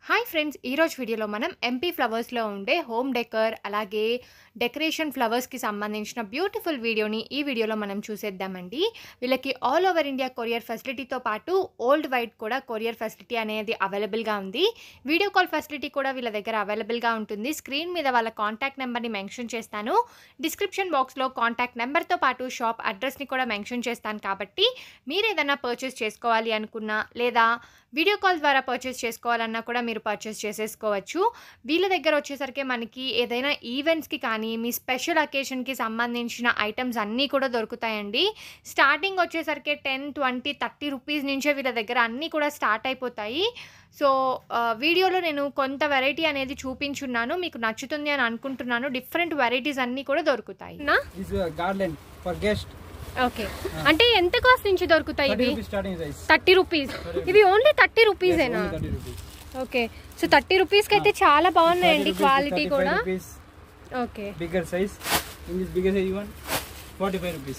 Hi friends ఈరోజు వీడియోలో మనం ఎంపీ ఫ్లవర్స్లో ఉండే హోమ్ డెకర్ అలాగే డెకరేషన్ ఫ్లవర్స్కి సంబంధించిన బ్యూటిఫుల్ వీడియోని ఈ వీడియోలో మనం చూసేద్దామండి వీళ్ళకి ఆల్ ఓవర్ ఇండియా కొరియర్ ఫెసిలిటీతో పాటు ఓల్డ్ వైడ్ కూడా కొరియర్ ఫెసిలిటీ అనేది అవైలబుల్గా ఉంది వీడియో కాల్ ఫెసిలిటీ కూడా వీళ్ళ దగ్గర అవైలబుల్గా ఉంటుంది స్క్రీన్ మీద వాళ్ళ కాంటాక్ట్ నెంబర్ని మెన్షన్ చేస్తాను డిస్క్రిప్షన్ బాక్స్లో కాంటాక్ట్ నెంబర్తో పాటు షాప్ అడ్రస్ని కూడా మెన్షన్ చేస్తాను కాబట్టి మీరు ఏదైనా పర్చేస్ చేసుకోవాలి అనుకున్నా లేదా వీడియో కాల్ ద్వారా పర్చేస్ చేసుకోవాలన్నా కూడా మీరు పర్చేస్ చేసేసుకోవచ్చు వీళ్ళ దగ్గర వచ్చేసరికి మనకి ఏదైనా ఈవెంట్స్కి కానీ మీ స్పెషల్ అకేషన్కి సంబంధించిన ఐటమ్స్ అన్నీ కూడా దొరుకుతాయండి స్టార్టింగ్ వచ్చేసరికి టెన్ ట్వంటీ థర్టీ రూపీస్ నుంచే వీళ్ళ దగ్గర అన్నీ కూడా స్టార్ట్ అయిపోతాయి సో ఆ, వీడియోలో నేను కొంత వెరైటీ అనేది చూపించున్నాను మీకు నచ్చుతుంది అని అనుకుంటున్నాను డిఫరెంట్ వెరైటీస్ అన్నీ కూడా దొరుకుతాయి నా This is a garland for guest. Okay అంటే ఎంత కాస్ట్ నుంచి దొరుకుతాయి 30 ఇవి rupees starting size. Thirty rupees ఇవి ఓన్లీ థర్టీ Yes, రూపీసేనా only 30 rupees. Okay so thirty రూపీస్కి అయితే చాలా 30 బాగున్నాయండి rupees, క్వాలిటీ 35 కూడా rupees, okay bigger size. In this bigger size one, 45 rupees.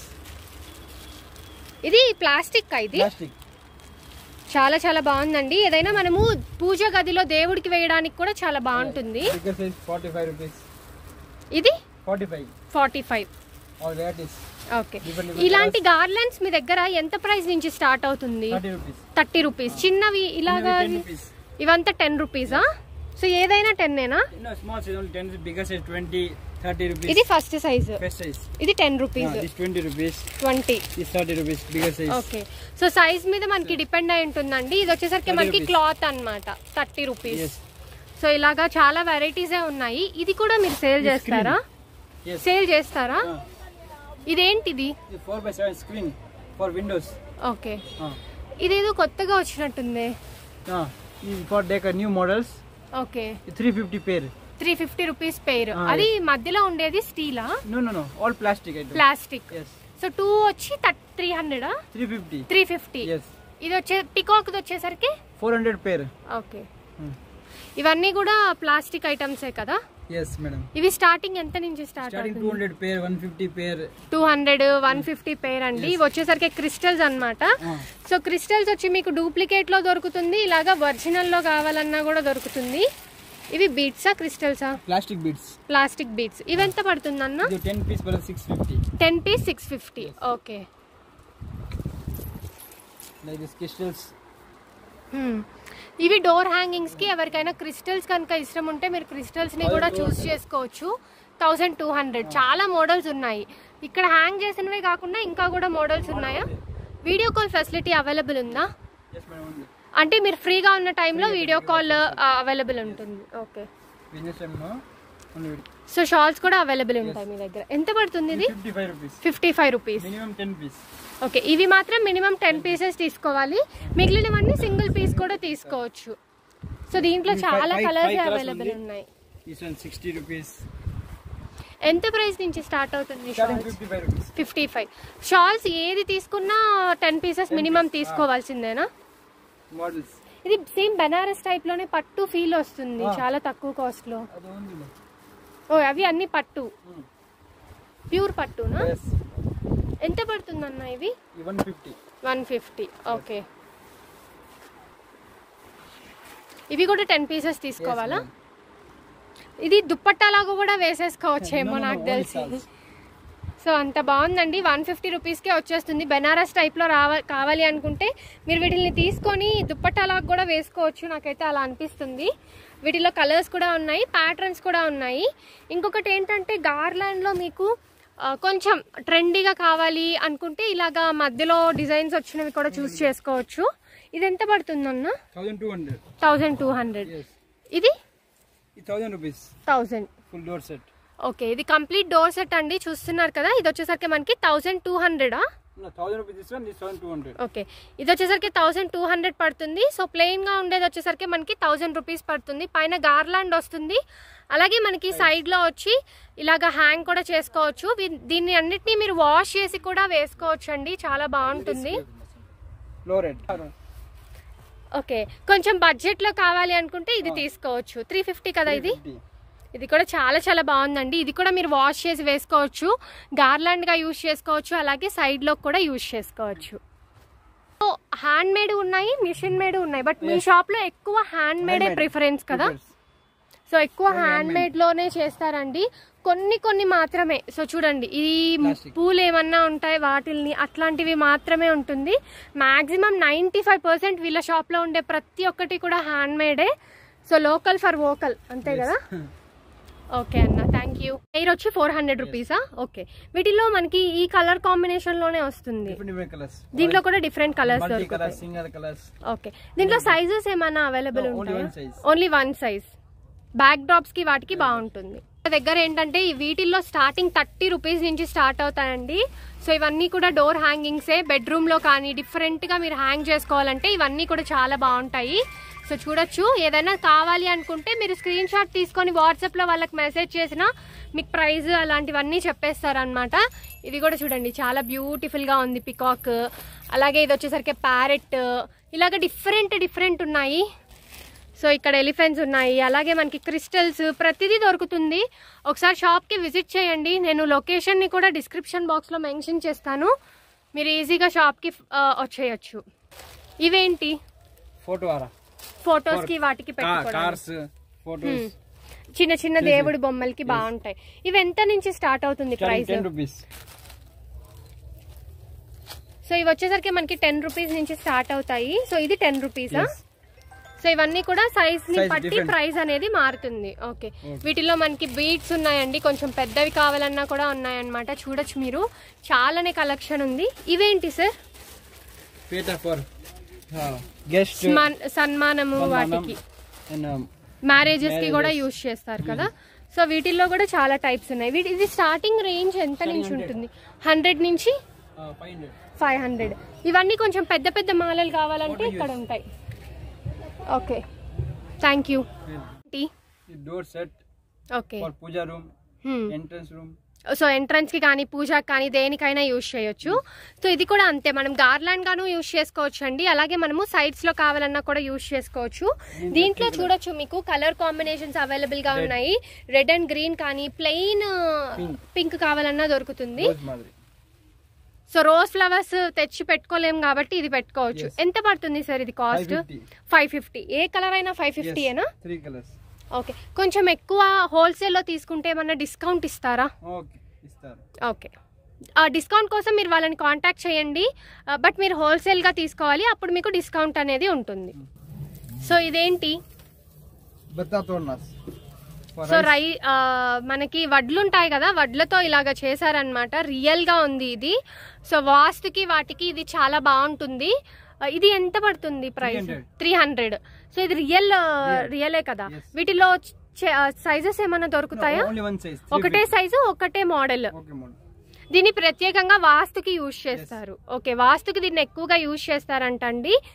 ఇది ప్లాస్టిక్ ఇది Plastic. చాలా చాలా బాగుందండి ఏదైనా మనము పూజ గదిలో దేవుడికి వేయడానికి కూడా చాలా బాగుంటుంది Bigger size 45 rupees. ఇది 45. Forty five All varieties. Okay Different different ఇలాంటి గార్లెండ్స్ మీ దగ్గర ఎంత ప్రైస్ నుంచి స్టార్ట్ అవుతుంది 30 rupees. థర్టీ రూపీస్ చిన్నవి ఇలాగా Maybe 10 rupees. ఇవంతా టెన్ రూపీసా సో ఏదైనా టెన్నేనా No, small size only 10 rupees. Bigger size 20, 30 rupees. ఇది ఫస్ట్ సైజ్ First size. ఇది ten Ah, rupees this 20 rupees. Twenty This 30 rupees. Bigger size. Okay so size మీద మనకి డిపెండ్ అయి ఉంటుందండి ఇది వచ్చేసరికి 30 మనకి rupees. క్లాత్ అన్నమాట థర్టీ రూపీస్ Yes. సో ఇలాగా చాలా వెరైటీసే ఉన్నాయి ఇది కూడా మీరు సేల్ This చేస్తారా Yes. సేల్ చేస్తారా Ah, ఇదేంటిది this 4 by 7 screen for windows. Okay Ah. ఇదేదో కొత్తగా వచ్చినట్టుంది Ah, this is for decor new models. Okay 350 pair. Three fifty rupees pair Ah, అది మధ్యలో ఉండేది స్టీలా No, no, no. All plastic item. Plastic Yes. So two వచ్చి three హండ్రెడా 350. Three fifty Yes. ఇది వచ్చే పికాక్ వచ్చేసరికి 400 pair. Okay Hmm. ఇవన్నీ కూడా ప్లాస్టిక్ ఐటమ్సే కదా Yes, madam. ఇవి స్టార్టింగ్ ఎంత నుంచి start Starting 200 pair, 150 pair. Two hundred one fifty pair అండి ఇవి వచ్చేసరికి క్రిస్టల్స్ అన్నమాట Ah. సో క్రిస్టల్స్ వచ్చి మీకు డూప్లికేట్ లో దొరుకుతుంది ఇలాగా ఒరిజినల్ లో కావాలన్నా కూడా దొరుకుతుంది ఇవి బీట్సా క్రిస్టల్సా Plastic beads. ప్లాస్టిక్ బీట్స్ ఇవి ఎంత పడుతుంది అన్న ఇది 10 piece plus 650. Ten piece six fifty okay Like this crystals. ఇవి డోర్ హ్యాంగింగ్స్ కి ఎవరికైనా క్రిస్టల్స్ కనుక ఇష్టం ఉంటే మీరు క్రిస్టల్స్ ని కూడా చూస్ చేసుకోవచ్చు థౌసండ్ టూ హండ్రెడ్ చాలా మోడల్స్ ఉన్నాయి ఇక్కడ హ్యాంగ్ చేసినవే కాకుండా ఇంకా కూడా మోడల్స్ ఉన్నాయా వీడియో కాల్ ఫెసిలిటీ అవైలబుల్ ఉందా Yes, madam. Only. అంటే మీరు ఫ్రీగా ఉన్న టైంలో వీడియో కాల్ అవైలబుల్ ఉంటుంది okay Business time no. Only with so shawls కూడా అవైలబుల్ ఉంటాయి మీ దగ్గర ఎంత పడుతుంది ఇది 55 rupees. Fifty five rupees Minimum 10 piece. Okay ఇవి మాత్రం మినిమం టెన్ పీసెస్ తీసుకోవాలి మిగిలినవన్నీ సింగిల్ పీస్ కూడా తీసుకోవచ్చు సో దీంట్లో ఇవి చాలా five- colours five colours available ఉంది. ఉన్నాయి This one 60 rupees. ఎంత ప్రైస్ నుంచి స్టార్ట్ అవుతుంది Starting shawls 55 rupees. Fifty five shawls ఏది తీసుకున్నా టెన్ పీసెస్ మినిమం తీసుకోవాల్సిందేనా Models. ఇది సేమ్ బెనారస్ టైప్ లోనే పట్టు ఫీల్ వస్తుంది Ah. చాలా తక్కువ కాస్ట్ లో అది ఉంది. ఓ అవి అన్ని పట్టు Hmm. Pure పట్టునా Yes. ఎంత పడుతుంది అన్న ఇవి ఈ 150. వన్ ఫిఫ్టీ ఓకే ఇవి కూడా టెన్ పీసెస్ తీసుకోవాలా Yes, ఇది దుప్పట్టాలాగా కూడా వేసేసుకోవచ్చేమో No, no, no, నాకు only తెలిసి shawls. సో అంత బాగుందండి వన్ ఫిఫ్టీ రూపీస్కే వచ్చేస్తుంది బెనారస్ టైప్లో రావ కావాలి అనుకుంటే మీరు వీటిని తీసుకొని దుప్పట్టాలాగా కూడా వేసుకోవచ్చు నాకైతే అలా అనిపిస్తుంది వీటిలో కలర్స్ కూడా ఉన్నాయి ప్యాటర్న్స్ కూడా ఉన్నాయి ఇంకొకటి ఏంటంటే గార్లాండ్లో మీకు ఆ, కొంచెం ట్రెండీగా కావాలి అనుకుంటే ఇలాగా మధ్యలో డిజైన్స్ వచ్చినవి కూడా చూస్ చేసుకోవచ్చు ఇది ఎంత పడుతుందన్న 1200. Thousand two hundred Yes. ఇది ఈ 1000 rupees. Thousand Full door set. Okay ఇది కంప్లీట్ డోర్ సెట్ అండి చూస్తున్నారు కదా ఇది వచ్చేసరికి మనకి థౌజండ్ టూ హండ్రెడా No, 1000 rupees this one, this 1200. Okay ఇది వచ్చేసరికి థౌసండ్ టూ హండ్రెడ్ పడుతుంది సో ప్లెయిన్గా ఉండేది వచ్చేసరికి మనకి థౌసండ్ రూపీస్ పడుతుంది పైన గార్లాండ్ వస్తుంది అలాగే మనకి సైడ్లో వచ్చి ఇలాగ హ్యాంగ్ కూడా చేసుకోవచ్చు వీ- దీన్ని అన్నిటినీ మీరు వాష్ చేసి కూడా వేసుకోవచ్చు అండి చాలా బాగుంటుంది Low red. ఓకే కొంచెం బడ్జెట్లో కావాలి అనుకుంటే ఇది తీసుకోవచ్చు త్రీ ఫిఫ్టీ కదా ఇది 350. ఇది కూడా చాలా చాలా బాగుందండి ఇది కూడా మీరు వాష్ చేసి వేసుకోవచ్చు గార్లాండ్గా యూజ్ చేసుకోవచ్చు అలాగే సైడ్లో కూడా యూజ్ చేసుకోవచ్చు హ్యాండ్ మేడ్ ఉన్నాయి మిషన్ మేడ్ ఉన్నాయి బట్ మీ షాప్ లో ఎక్కువ హ్యాండ్ మేడే Handmade. ప్రిఫరెన్స్ కదా Prefers. సో ఎక్కువ హ్యాండ్ మేడ్ లోనే చేస్తారండి కొన్ని కొన్ని మాత్రమే సో చూడండి ఈ Plastic. పూలు ఏమన్నా ఉంటాయి వాటిల్ని అట్లాంటివి మాత్రమే ఉంటుంది మాక్సిమం నైంటీ ఫైవ్ పర్సెంట్ వీళ్ళ షాప్ లో ఉండే ప్రతి ఒక్కటి కూడా హ్యాండ్ మేడే సో లోకల్ ఫర్ వోకల్ అంతే కదా ఓకే అన్న థ్యాంక్ యూ ఎయిర్ వచ్చి ఫోర్ హండ్రెడ్ రూపీసా ఓకే వీటిలో మనకి ఈ కలర్ కాంబినేషన్ లోనే వస్తుంది Different different colors. దీంట్లో కూడా డిఫరెంట్ కలర్స్ Multi దొరుకుతాయి colors, single colors. ఓకే దీంట్లో సైజెస్ ఏమైనా అవైలబుల్ No, only ఉంటాయా one size. Only one size backdrops కి వాటికి బాగుంటుంది మన దగ్గర ఏంటంటే ఈ వీటిల్లో స్టార్టింగ్ థర్టీ రూపీస్ నుంచి స్టార్ట్ అవుతాయండి సో ఇవన్నీ కూడా డోర్ హ్యాంగింగ్సే బెడ్రూమ్ లో కానీ డిఫరెంట్ గా మీరు హ్యాంగ్ చేసుకోవాలంటే ఇవన్నీ కూడా చాలా బాగుంటాయి సో చూడొచ్చు ఏదైనా కావాలి అనుకుంటే మీరు స్క్రీన్ షాట్ తీసుకొని వాట్సాప్ లో వాళ్ళకి మెసేజ్ చేసినా మీకు ప్రైస్ అలాంటివన్నీ చెప్పేస్తారనమాట ఇది కూడా చూడండి చాలా బ్యూటిఫుల్ గా ఉంది పికాక్ అలాగే ఇది వచ్చేసరికి ప్యారెట్ ఇలాగ డిఫరెంట్ డిఫరెంట్ ఉన్నాయి సో ఇక్కడ ఎలిఫెంట్స్ ఉన్నాయి అలాగే మనకి క్రిస్టల్స్ ప్రతిదీ దొరుకుతుంది ఒకసారి షాప్కి విజిట్ చేయండి నేను లొకేషన్ని కూడా డిస్క్రిప్షన్ బాక్స్లో మెన్షన్ చేస్తాను మీరు ఈజీగా షాప్కి ఆ, వచ్చేయచ్చు ఇవేంటి Photo ara. ఫొటోస్కి వాటికి Car, పెట్టుకోవడానికి cars, photos. చిన్న చిన్న దేవుడి బొమ్మలకి బాగుంటాయి ఇవి ఎంత నుంచి స్టార్ట్ అవుతుంది Ten, ప్రైస్ 10 rupees. సో ఇవి వచ్చేసరికి మనకి టెన్ రూపీస్ నుంచి స్టార్ట్ అవుతాయి సో ఇది టెన్ రూపీసా Yes. సో ఇవన్నీ కూడా సైజ్ ని Size బట్టి different. ప్రైస్ అనేది మారుతుంది ఓకే Okay. వీటిలో మనకి బీట్స్ ఉన్నాయండి కొంచెం పెద్దవి కావాలన్నా కూడా ఉన్నాయన్నమాట చూడొచ్చు మీరు చాలానే కలెక్షన్ ఉంది ఇవేంటి sir Peta for uh, guest. స్మన్- సన్మానము Sannanam వాటికి And um, మ్యారేజెస్ కి కూడా Marriages. యూజ్ చేస్తారు కదా సో వీటిల్లో కూడా చాలా టైప్స్ ఉన్నాయి వీటి ఇది స్టార్టింగ్ రేంజ్ ఎంత నుంచి 700. ఉంటుంది హండ్రెడ్ నుంచి uh, 500. ఫైవ్ హండ్రెడ్ ఇవన్నీ కొంచెం పెద్ద పెద్ద మాలలు కావాలంటే What do you ఇక్కడ use? ఉంటాయి okay thank you The door set okay for puja room, entrance room. సో ఎంట్రన్స్ కి కానీ పూజకి కానీ దేనికైనా యూజ్ చేయొచ్చు సో ఇది కూడా అంతే మనం గార్లాండ్ గాను యూజ్ చేసుకోవచ్చు అండి అలాగే మనము సైడ్స్ లో కావాలన్నా కూడా యూజ్ చేసుకోవచ్చు దీంట్లో చూడొచ్చు మీకు కలర్ కాంబినేషన్స్ అవైలబుల్ గా ఉన్నాయి రెడ్ అండ్ గ్రీన్ కానీ ప్లెయిన్ Pink. పింక్ కావాలన్నా దొరుకుతుంది Rose madri. సో రోజ్ ఫ్లవర్స్ తెచ్చి పెట్టుకోలేం కాబట్టి ఇది పెట్టుకోవచ్చు Yes. ఎంత పడుతుంది సార్ ఇది కాస్ట్ 550. ఫైవ్ ఫిఫ్టీ ఏ కలర్ అయినా ఫైవ్ ఫిఫ్టీ Yes, ఏనా Three colors. ఓకే కొంచెం ఎక్కువ హోల్సేల్లో తీసుకుంటే ఏమన్నా డిస్కౌంట్ ఇస్తారా Okay. ఇస్తారు ఓకే ఆ డిస్కౌంట్ కోసం మీరు వాళ్ళని కాంటాక్ట్ చేయండి ఆ, బట్ మీరు హోల్సేల్గా తీసుకోవాలి అప్పుడు మీకు డిస్కౌంట్ అనేది ఉంటుంది సో ఇదేంటి బత్తా తోడనాస్ సో రై ఆ, మనకి వడ్లు ఉంటాయి కదా వడ్లతో ఇలాగ చేశారనమాట రియల్గా ఉంది ఇది సో వాస్తుకి వాటికి ఇది చాలా బాగుంటుంది ఆ, ఇది ఎంత పడుతుంది ప్రైస్ 300. త్రీ హండ్రెడ్ సో ఇది రియల్ రియలే కదా Yes. వీటిలో సైజెస్ ఏమైనా దొరుకుతాయా ఓన్లీ వన్ సైజ్ ఒకటే సైజు ఒకటే మోడల్ ఓకే మోడల్ దీన్ని ప్రత్యేకంగా వాస్తుకి యూజ్ చేస్తారు ఓకే వాస్తుకి దీన్ని ఎక్కువగా యూజ్ చేస్తారంటండి